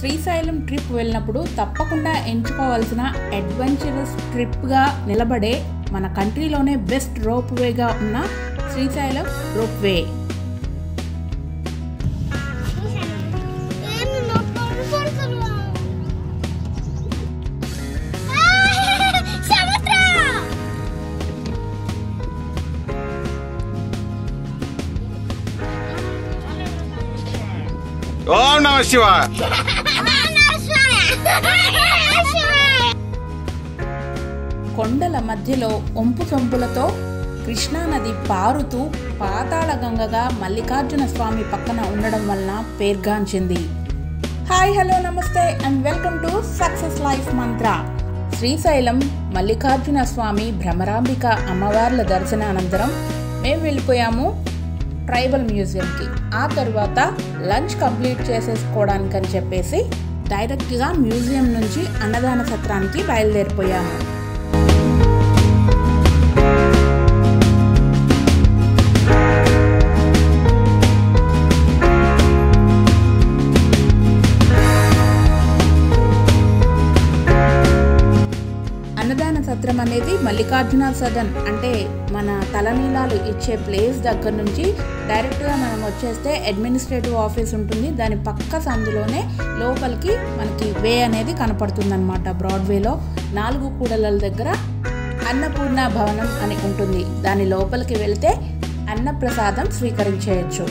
Srisailam trip వెళ్ళినప్పుడు తప్పకుండా ఎంచుకోవాల్సిన adventurous ట్రిప్గా నిలబడే మన కంట్రీలోనే బెస్ట్ రోప్ వేగా ఉన్న శ్రీశైలం రోప్ వే ಏನು ನೋಡ್ಕೊಂಡು ಕೊಡ್ತಲ್ವಾ? ಆ, ಸಮುದ್ರ ఓం నమ శివ కొండల మధ్యలో ఒంపు సొంపులతో కృష్ణానది పారుతూ పాతాళ గంగగా మల్లికార్జున స్వామి పక్కన ఉండడం వలన పేర్గాంచింది హాయ్ హలో నమస్తే and welcome to success life mantra Srisailam Mallikarjuna స్వామి భ్రమరాంబిక అమ్మవార్ల దర్శనానంతరం మేము వెళ్ళిపోయాము ట్రైబల్ మ్యూజియంకి ఆ తర్వాత లంచ్ కంప్లీట్ చేసేసుకోవడానికని చెప్పేసి డైరెక్ట్గా మ్యూజియం నుంచి అన్నదాన సత్రానికి బయలుదేరిపోయాము అన్నదాన సత్రం అనేది మల్లికార్జున సదన్ అంటే మన తలనీలాలు ఇచ్చే ప్లేస్ దగ్గర నుంచి డైరెక్ట్గా మనం వచ్చేస్తే అడ్మినిస్ట్రేటివ్ ఆఫీస్ ఉంటుంది దాని పక్క సందులోనే లోపలికి మనకి వే అనేది కనపడుతుంది అనమాట బ్రాడ్వేలో నాలుగు కూడల దగ్గర అన్నపూర్ణ భవనం అని ఉంటుంది దాని లోపలికి వెళ్తే అన్నప్రసాదం స్వీకరించేయచ్చు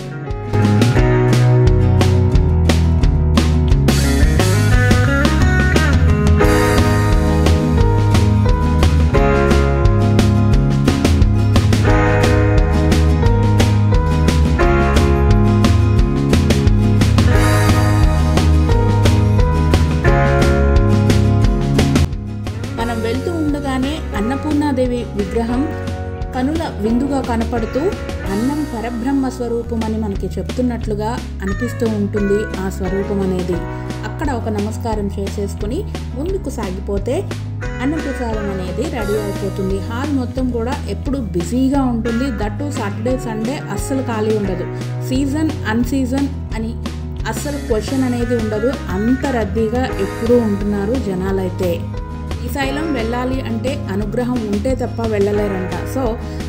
మనం వెళ్తూ ఉండగానే అన్నపూర్ణాదేవి విగ్రహం కనుల విందుగా కనపడుతూ అన్నం పరబ్రహ్మ స్వరూపం అని మనకి చెప్తున్నట్లుగా అనిపిస్తూ ఉంటుంది ఆ స్వరూపం అనేది అక్కడ ఒక నమస్కారం చేసేసుకుని ముందుకు సాగిపోతే అన్నప్రసాదం అనేది రెడీ అయిపోతుంది హాల్ మొత్తం కూడా ఎప్పుడు బిజీగా ఉంటుంది దట్టు సాటర్డే సండే అస్సలు ఖాళీ ఉండదు సీజన్ అన్ సీజన్ అని అస్సలు క్వశ్చన్ అనేది ఉండదు అంత రద్దీగా ఎప్పుడూ ఉంటున్నారు జనాలైతే శ్రీశైలం వెళ్ళాలి అంటే అనుగ్రహం ఉంటే తప్ప వెళ్ళలేరంట సో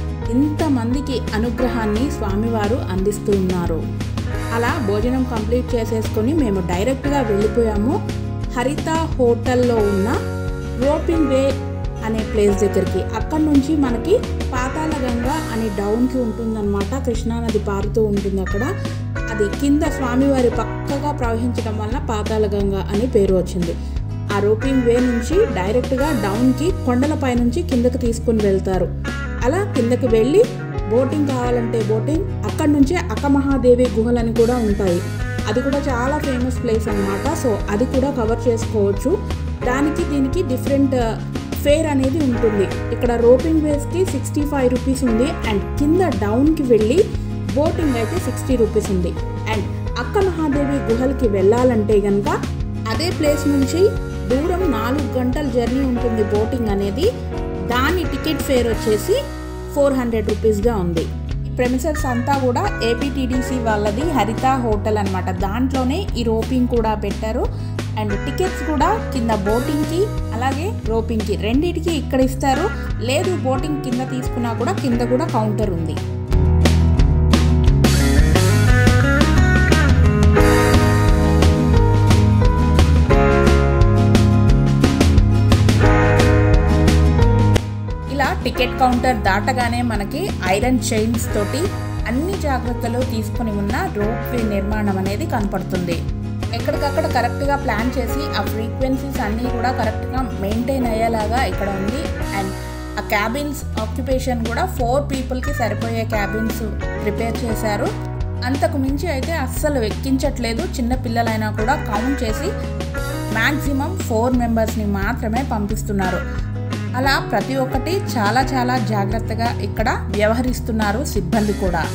ఇంతమందికి అనుగ్రహాన్ని స్వామివారు అందిస్తూ ఉన్నారు అలా భోజనం కంప్లీట్ చేసేసుకొని మేము డైరెక్ట్గా వెళ్ళిపోయాము హరిత హోటల్లో ఉన్న రోపింగ్ వే అనే ప్లేస్ దగ్గరికి అక్కడ నుంచి మనకి పాతాళ గంగ అని డౌన్కి ఉంటుందన్నమాట కృష్ణానది పారుతూ ఉంటుంది అక్కడ అది కింద స్వామివారి పక్కగా ప్రవహించడం వల్ల పాతాళ గంగ అని పేరు వచ్చింది ఆ రోపింగ్ వే నుంచి డైరెక్ట్గా డౌన్కి కొండలపై నుంచి కిందకి తీసుకుని వెళ్తారు అలా కిందకి వెళ్ళి బోటింగ్ కావాలంటే బోటింగ్ అక్కడ నుంచే అక్కమహాదేవి గుహలని కూడా ఉంటాయి అది కూడా చాలా ఫేమస్ ప్లేస్ అన్నమాట సో అది కూడా కవర్ చేసుకోవచ్చు దానికి దీనికి డిఫరెంట్ ఫేర్ అనేది ఉంటుంది ఇక్కడ రోపింగ్ వేస్కి సిక్స్టీ ఫైవ్ రూపీస్ ఉంది అండ్ కింద డౌన్కి వెళ్ళి బోటింగ్ అయితే సిక్స్టీ రూపీస్ ఉంది అండ్ అక్క మహాదేవి గుహలకి వెళ్ళాలంటే కనుక అదే ప్లేస్ నుంచి దూరం నాలుగు గంటల జర్నీ ఉంటుంది బోటింగ్ అనేది దాని టికెట్ ఫేర్ వచ్చేసి ఫోర్ హండ్రెడ్ రూపీస్గా ఉంది ప్రెమిసెస్ అంతా కూడా ఏపీటీడీసీ వాళ్ళది హరిత హోటల్ అనమాట దాంట్లోనే ఈ రోపింగ్ కూడా పెట్టారు అండ్ టికెట్స్ కూడా కింద బోటింగ్కి అలాగే రోపింగ్కి రెండింటికి ఇక్కడ ఇస్తారు లేదు బోటింగ్ కింద తీసుకున్నా కూడా కింద కూడా కౌంటర్ ఉంది ఇలా టికెట్ కౌంటర్ దాటగానే మనకి ఐరన్ చైన్స్ తోటి అన్ని జాగ్రత్తలు తీసుకుని ఉన్న రోప్ వే నిర్మాణం అనేది కనపడుతుంది ఎక్కడికక్కడ కరెక్ట్గా ప్లాన్ చేసి ఆ ఫ్రీక్వెన్సీస్ అన్నీ కూడా కరెక్ట్గా మెయింటైన్ అయ్యేలాగా ఇక్కడ ఉంది అండ్ ఆ క్యాబిన్స్ ఆక్యుపేషన్ కూడా ఫోర్ పీపుల్కి సరిపోయే క్యాబిన్స్ ప్రిపేర్ చేశారు అంతకు మించి అయితే అస్సలు ఎక్కించట్లేదు చిన్న పిల్లలైనా కూడా కౌంట్ చేసి మ్యాక్సిమం ఫోర్ మెంబర్స్ని మాత్రమే పంపిస్తున్నారు అలా ప్రతి ఒక్కటి చాలా చాలా జాగ్రత్తగా ఇక్కడ వ్యవహరిస్తున్నారు సిబ్బంది కూడా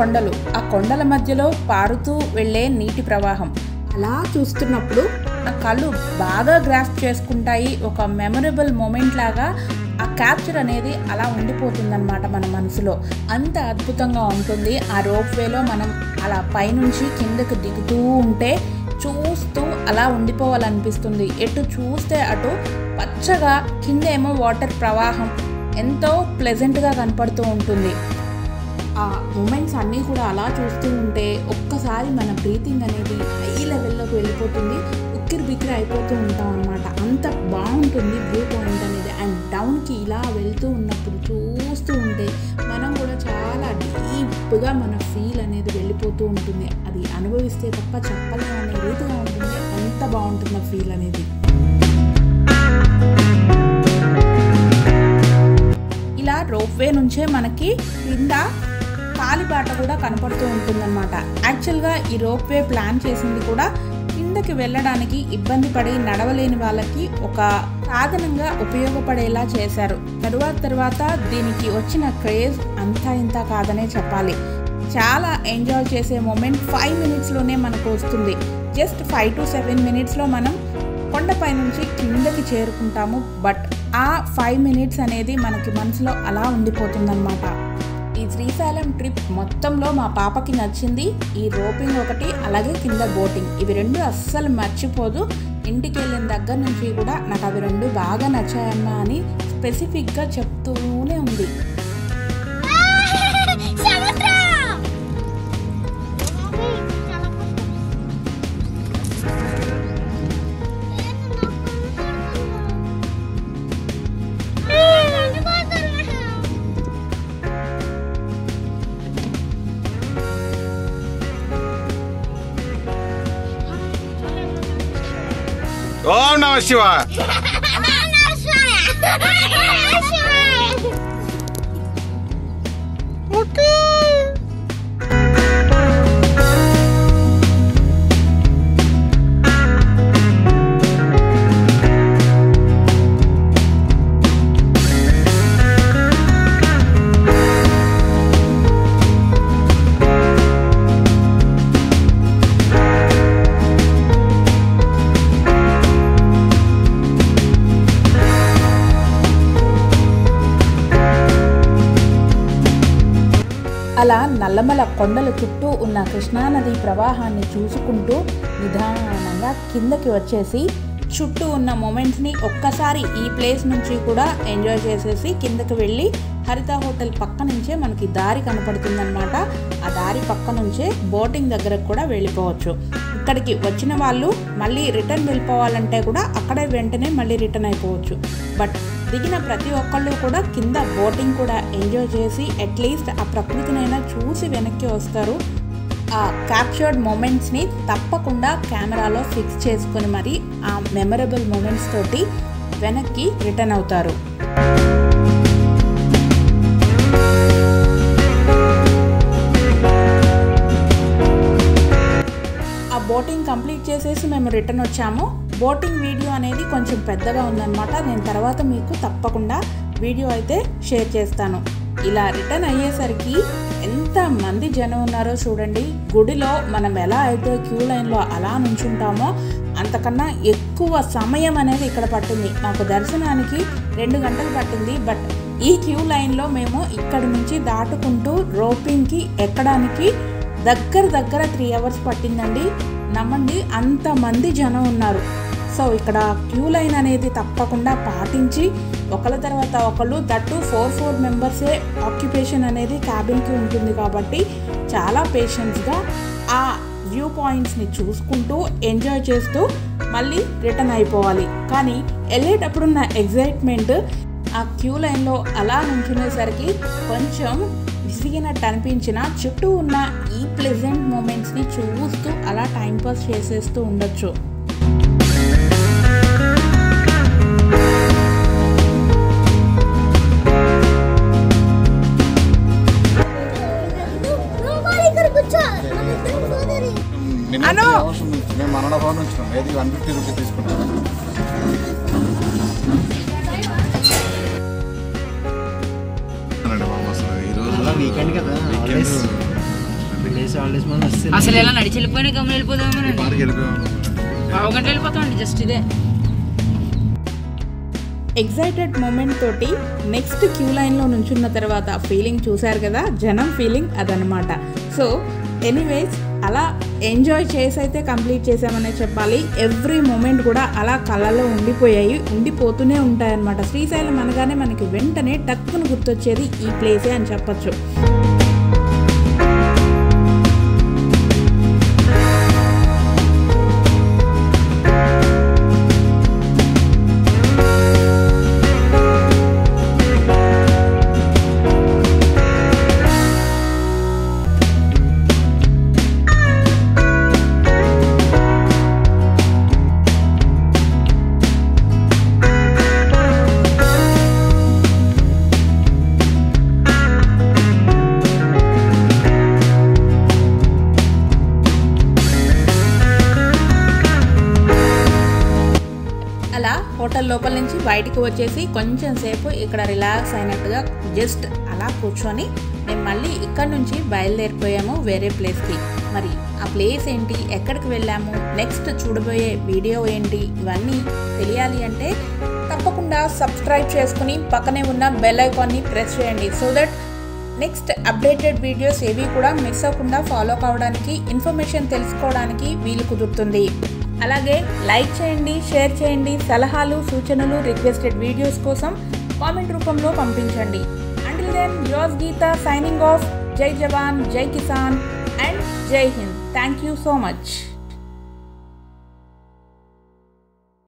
కొండలు ఆ కొండల మధ్యలో పారుతూ వెళ్ళే నీటి ప్రవాహం అలా చూస్తున్నప్పుడు ఆ కళ్ళు బాగా గ్రాఫ్ చేసుకుంటాయి ఒక మెమరబుల్ మూమెంట్ లాగా ఆ క్యాప్చర్ అనేది అలా ఉండిపోతుందన్నమాట మన మనసులో అంత అద్భుతంగా ఉంటుంది ఆ రోప్ వేలో మనం అలా పైనుంచి కిందకి దిగుతూ ఉంటే చూస్తూ అలా ఉండిపోవాలనిపిస్తుంది ఎటు చూస్తే అటు పచ్చగా కింద ఏమో వాటర్ ప్రవాహం ఎంతో ప్లెజెంట్గా కనపడుతూ ఉంటుంది ఆ మూమెంట్స్ అన్నీ కూడా అలా చూస్తూ ఉంటే ఒక్కసారి మన బ్రీతింగ్ అనేది హై లెవెల్లోకి వెళ్ళిపోతుంది ఉక్కిరి బిక్కిరి అయిపోతూ ఉంటాం అనమాట అంత బాగుంటుంది వ్యూ పాయింట్ అనేది అండ్ డౌన్కి ఇలా వెళ్తూ ఉన్నప్పుడు చూస్తూ ఉంటే మనం కూడా చాలా డీప్గా మన ఫీల్ అనేది వెళ్ళిపోతూ ఉంటుంది అది అనుభవిస్తే తప్ప చెప్పలేము అనే రీతిగా ఉంటుంది అంత బాగుంటుంది ఆ ఫీల్ అనేది ఇలా రోప్వే నుంచే మనకి క్రింద కాలిబాట కూడా కనపడుతూ ఉంటుందన్నమాట యాక్చువల్గా ఈ రోప్వే ప్లాన్ చేసింది కూడా కిందకి వెళ్ళడానికి ఇబ్బంది పడి నడవలేని వాళ్ళకి ఒక సాధనంగా ఉపయోగపడేలా చేశారు తరువాత తర్వాత దీనికి వచ్చిన క్రేజ్ అంతా ఇంత కాదనే చెప్పాలి చాలా ఎంజాయ్ చేసే మూమెంట్ ఫైవ్ మినిట్స్లోనే మనకు వస్తుంది జస్ట్ ఫైవ్ టు సెవెన్ మినిట్స్లో మనం కొండపై నుంచి కిందకి చేరుకుంటాము బట్ ఆ ఫైవ్ మినిట్స్ అనేది మనకి మనసులో అలా ఉండిపోతుందన్నమాట ఈ శ్రీశైలం ట్రిప్ మొత్తంలో మా పాపకి నచ్చింది ఈ రోపింగ్ ఒకటి అలాగే కింద బోటింగ్ ఇవి రెండు అస్సలు మర్చిపోదు ఇంటికి వెళ్ళిన దగ్గర నుంచి కూడా నాకు అవి రెండు బాగా నచ్చాయమ్మా అని స్పెసిఫిక్గా చెప్తూనే ఉంది సముద్రం ఓం నమ శివ అలా నల్లమల కొండల చుట్టూ ఉన్న కృష్ణానది ప్రవాహాన్ని చూసుకుంటూ నిదానంగా కిందకి వచ్చేసి చుట్టూ ఉన్న మూమెంట్స్ని ఒక్కసారి ఈ ప్లేస్ నుంచి కూడా ఎంజాయ్ చేసేసి కిందకి వెళ్ళి హరిత హోటల్ పక్క నుంచే మనకి దారి కనపడుతుందన్నమాట ఆ దారి పక్క నుంచే బోటింగ్ దగ్గరకు కూడా వెళ్ళిపోవచ్చు ఇక్కడికి వచ్చిన వాళ్ళు మళ్ళీ రిటర్న్ వెళ్ళిపోవాలంటే కూడా అక్కడే వెంటనే మళ్ళీ రిటర్న్ అయిపోవచ్చు బట్ దిగిన ప్రతి ఒక్కళ్ళు కూడా కింద బోటింగ్ కూడా ఎంజాయ్ చేసి అట్లీస్ట్ ఆ ప్రకృతినైనా చూసి వెనక్కి వస్తారు ఆ క్యాప్చర్డ్ మూమెంట్స్ని తప్పకుండా కెమెరాలో ఫిక్స్ చేసుకొని మరి ఆ మెమరబుల్ మూమెంట్స్ తోటి వెనక్కి రిటర్న్ అవుతారు ఆ బోటింగ్ కంప్లీట్ చేసేసి మేము రిటర్న్ వచ్చాము బోటింగ్ వీడియో అనేది కొంచెం పెద్దగా ఉందన్నమాట నేను తర్వాత మీకు తప్పకుండా వీడియో అయితే షేర్ చేస్తాను ఇలా రిటర్న్ అయ్యేసరికి ఎంత మంది జనం ఉన్నారో చూడండి గుడిలో మనం ఎలా అయితే క్యూ లైన్లో అలా నుంచుంటామో అంతకన్నా ఎక్కువ సమయం అనేది ఇక్కడ పట్టింది మాకు దర్శనానికి రెండు గంటలు పట్టింది బట్ ఈ క్యూ లైన్లో మేము ఇక్కడి నుంచి దాటుకుంటూ రోపింగ్కి ఎక్కడానికి దగ్గర దగ్గర త్రీ అవర్స్ పట్టిందండి నమ్మండి అంతమంది జనం ఉన్నారు సో ఇక్కడ క్యూ లైన్ అనేది తప్పకుండా పాటించి ఒకళ్ళ తర్వాత ఒకళ్ళు దట్టు ఫోర్ ఫోర్ మెంబర్సే ఆక్యుపేషన్ అనేది క్యాబిన్కి ఉంటుంది కాబట్టి చాలా పేషెన్స్గా ఆ వ్యూ పాయింట్స్ని చూసుకుంటూ ఎంజాయ్ చేస్తూ మళ్ళీ రిటర్న్ అయిపోవాలి కానీ వెళ్ళేటప్పుడున్న ఎగ్జైట్మెంట్ ఆ క్యూ లైన్లో అలా నుంచునేసరికి కొంచెం విసిగినట్టు అనిపించిన చుట్టూ ఉన్న ఈ ప్లెజెంట్ మూమెంట్స్ని చూస్తూ అలా టైంపాస్ చేసేస్తూ ఉండొచ్చు ఇక్కడ కూర్చో మన ఇద్దరం సోదరి నిన్న అను! త్రీ అవర్స్ నుంచి మేము మనడ ఫోన్ ఉంచినాం ఏది వన్ ఫిఫ్టీ రూపీస్ తీసుకుంటాం అనండి బాబు అసలు ఈరోజు అలా వీకెండ్ కదా వీకెండ్ హాలిడేస్ హాలిడేస్ హాలిడేస్ మనం వస్తే అసలు ఎలా నడిచి వెళ్ళిపోయినా గమ్మున వెళ్ళిపోదామని పార్క్ వెళ్ళిపోయాం పావు గంట వెళ్ళిపోతామండి జస్ట్ ఇదే ఎగ్జైటెడ్ మూమెంట్ తోటి నెక్స్ట్ క్యూ లైన్లో నుంచున్న తర్వాత ఫీలింగ్ చూశారు కదా జనం ఫీలింగ్ అదనమాట సో ఎనీవేస్ అలా ఎంజాయ్ చేసి అయితే కంప్లీట్ చేసామనే చెప్పాలి ఎవ్రీ మూమెంట్ కూడా అలా కళ్ళలో ఉండిపోయాయి ఉండిపోతూనే ఉంటాయన్నమాట శ్రీశైలం అనగానే మనకి వెంటనే టక్కును గుర్తొచ్చేది ఈ ప్లేసే అని చెప్పొచ్చు అలా హోటల్ లోపల నుంచి బయటికి వచ్చేసి కొంచెం సేపు ఇక్కడ రిలాక్స్ అయినట్టుగా జస్ట్ అలా కూర్చొని మేము మళ్ళీ ఇక్కడ నుంచి బయలుదేరిపోయాము వేరే ప్లేస్కి మరి ఆ ప్లేస్ ఏంటి ఎక్కడికి వెళ్ళాము నెక్స్ట్ చూడబోయే వీడియో ఏంటి ఇవన్నీ తెలియాలి అంటే తప్పకుండా సబ్స్క్రైబ్ చేసుకుని పక్కనే ఉన్న బెల్ ఐకాన్ని ప్రెస్ చేయండి so that next updated videos ఏవి కూడా మిస్ అవ్వకుండా ఫాలో కావడానికి ఇన్ఫర్మేషన్ తెలుసుకోవడానికి వీలు కుదురుతుంది అలాగే లైక్ చేయండి షేర్ చేయండి సలహాలు సూచనలు రిక్వెస్టెడ్ వీడియోస్ కోసం కామెంట్ రూపంలో పంపించండి until then yours Geetha signing off జై జవాన్ జై కిసాన్ అండ్ జై Hind thank you so much